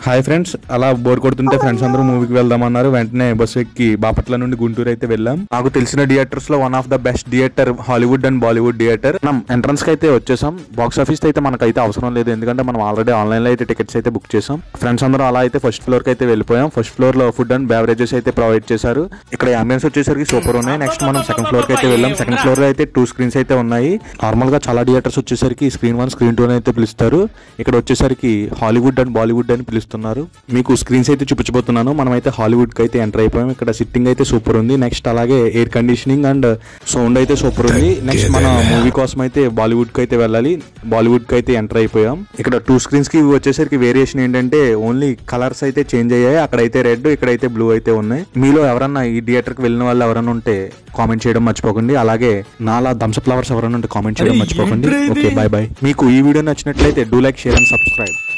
hi friends అలా bore కొడుతుంటే friends అందరూ మూవీకి వెళ్దామన్నారు వెంటనే బస్సు ఎక్కి బాపట్ల నుండి గుంటూరు అయితే వెళ్ళాం నాకు తెలిసిన థియేటర్స్ లో one of the best theater Hollywood and Bollywood theater మనం ఎంట్రన్స్ కి అయితే వచ్చేసాం బాక్స్ ఆఫీస్ అయితే మనకైతే అవసరం లేదు ఎందుకంటే మనం ఆల్రెడీ ఆన్లైన్ లో అయితే టికెట్స్ అయితే బుక్ చేసాం ఫ్రెండ్స్ అందరూ అలా అయితే ఫస్ట్ ఫ్లోర్ కి అయితే వెళ్ళిపోయాం ఫస్ట్ ఫ్లోర్ లో ఫుడ్ అండ్ బెవరేజెస్ అయితే ప్రొవైడ్ చేశారు ఇక్కడ అంబియన్స్ వచ్చేసరికి సూపర్ ఉన్నాయి నెక్స్ట్ మనం సెకండ్ ఫ్లోర్ కి అయితే వెళ్ళాం సెకండ్ ఫ్లోర్ లో అయితే టూ స్క్రీన్స్ అయితే ఉన్నాయి నార్మల్ గా చాలా థియేటర్స్ వచ్చేసరికి స్క్రీన్ వన్ స్క్రీన్ టూ అయితే పిలుస్తారు ఇక్కడ వచ్చేసరికి హాలీవుడ్ అండ్ బాలీవుడ్ అని పిలుస్తున్నారు మీకు స్క్రీన్స్ అయితే చూపించబోతున్నాను మనం అయితే హాలీవుడ్ కి అయితే ఎంటర్ అయిపోయాం ఇక్కడ సిట్టింగ్ అయితే సూపర్ ఉంది నెక్స్ట్ అలాగే ఎయిర్ కండిషనింగ్ అండ్ సౌండ్ అయితే సూపర్ ఉంది నెక్స్ట్ మన మూవీ కోసం అయితే బాలీవుడ్ కి అయితే వెళ్ళాలి బాలీవుడ్ కి అయితే ఎంటర్ అయిపోయాం ఇక్కడ టూ స్క్రీన్స్ కి వచ్చేసరికి వేరియేషన్ ఏంటంటే ఓన్లీ కలర్స్ అయితే చేంజ్ అయ్యాయి అక్కడైతే రెడ్ ఇక్కడైతే బ్లూ అయితే ఉన్నాయి మీలో ఎవరన్నా ఈ థియేటర్ కి వెళ్ళిన వాళ్ళు ఎవరైనా ఉంటే కామెంట్ చేయడం మర్చిపోకండి అలాగే నాలా థమ్స్అప్ ఫ్లవర్స్ ఎవరైనా ఉంటే కామెంట్ చేయడం మర్చిపోకండి ఓకే బాయ్ బాయ్ మీకు ఈ వీడియో నచ్చినట్లయితే do like share and subscribe